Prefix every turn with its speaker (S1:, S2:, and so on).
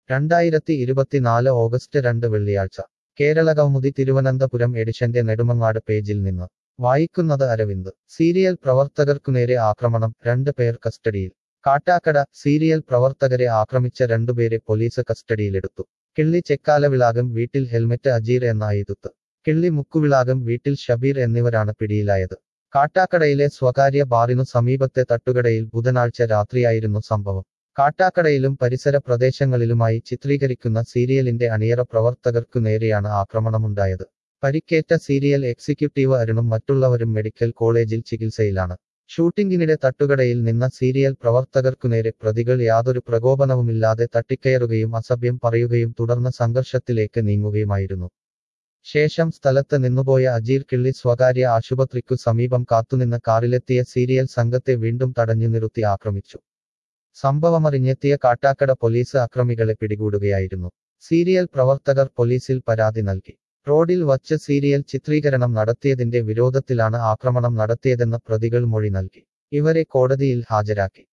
S1: രണ്ടായിരത്തി ഇരുപത്തിനാല് ഓഗസ്റ്റ് രണ്ട് വെള്ളിയാഴ്ച കേരള കൗമുദി തിരുവനന്തപുരം എഡിഷന്റെ നെടുമങ്ങാട് പേജിൽ നിന്ന് വായിക്കുന്നത് അരവിന്ദ് സീരിയൽ പ്രവർത്തകർക്കുനേരെ ആക്രമണം രണ്ട് പേർ കസ്റ്റഡിയിൽ കാട്ടാക്കട സീരിയൽ പ്രവർത്തകരെ ആക്രമിച്ച രണ്ടുപേരെ പോലീസ് കസ്റ്റഡിയിലെടുത്തു കിള്ളി ചെക്കാലവിളാകം വീട്ടിൽ ഹെൽമറ്റ് അജീർ എന്ന ഐതുത്ത് കിള്ളി മുക്കുവിളാകം വീട്ടിൽ ഷബീർ എന്നിവരാണ് പിടിയിലായത് കാട്ടാക്കടയിലെ സ്വകാര്യ ബാറിനു സമീപത്തെ തട്ടുകടയിൽ ബുധനാഴ്ച രാത്രിയായിരുന്നു സംഭവം കാട്ടാക്കടയിലും പരിസര പ്രദേശങ്ങളിലുമായി ചിത്രീകരിക്കുന്ന സീരിയലിന്റെ അണിയറ പ്രവർത്തകർക്കു നേരെയാണ് ആക്രമണമുണ്ടായത് പരിക്കേറ്റ സീരിയൽ എക്സിക്യൂട്ടീവ് അരുണും മറ്റുള്ളവരും മെഡിക്കൽ കോളേജിൽ ചികിത്സയിലാണ് ഷൂട്ടിംഗിനിടെ തട്ടുകടയിൽ നിന്ന സീരിയൽ പ്രവർത്തകർക്കുനേരെ പ്രതികൾ യാതൊരു പ്രകോപനവുമില്ലാതെ തട്ടിക്കയറുകയും അസഭ്യം പറയുകയും തുടർന്ന് സംഘർഷത്തിലേക്ക് നീങ്ങുകയുമായിരുന്നു ശേഷം സ്ഥലത്ത് നിന്നുപോയ അജീർ കിള്ളി സ്വകാര്യ ആശുപത്രിക്കു സമീപം കാത്തുനിന്ന് കാറിലെത്തിയ സീരിയൽ സംഘത്തെ വീണ്ടും തടഞ്ഞു നിർത്തി ആക്രമിച്ചു സംഭവമറിഞ്ഞെത്തിയ കാട്ടാക്കട പോലീസ് അക്രമികളെ പിടികൂടുകയായിരുന്നു സീരിയൽ പ്രവർത്തകർ പോലീസിൽ പരാതി നൽകി റോഡിൽ വച്ച് സീരിയൽ ചിത്രീകരണം നടത്തിയതിന്റെ വിരോധത്തിലാണ് ആക്രമണം നടത്തിയതെന്ന് പ്രതികൾ മൊഴി നൽകി ഇവരെ കോടതിയിൽ ഹാജരാക്കി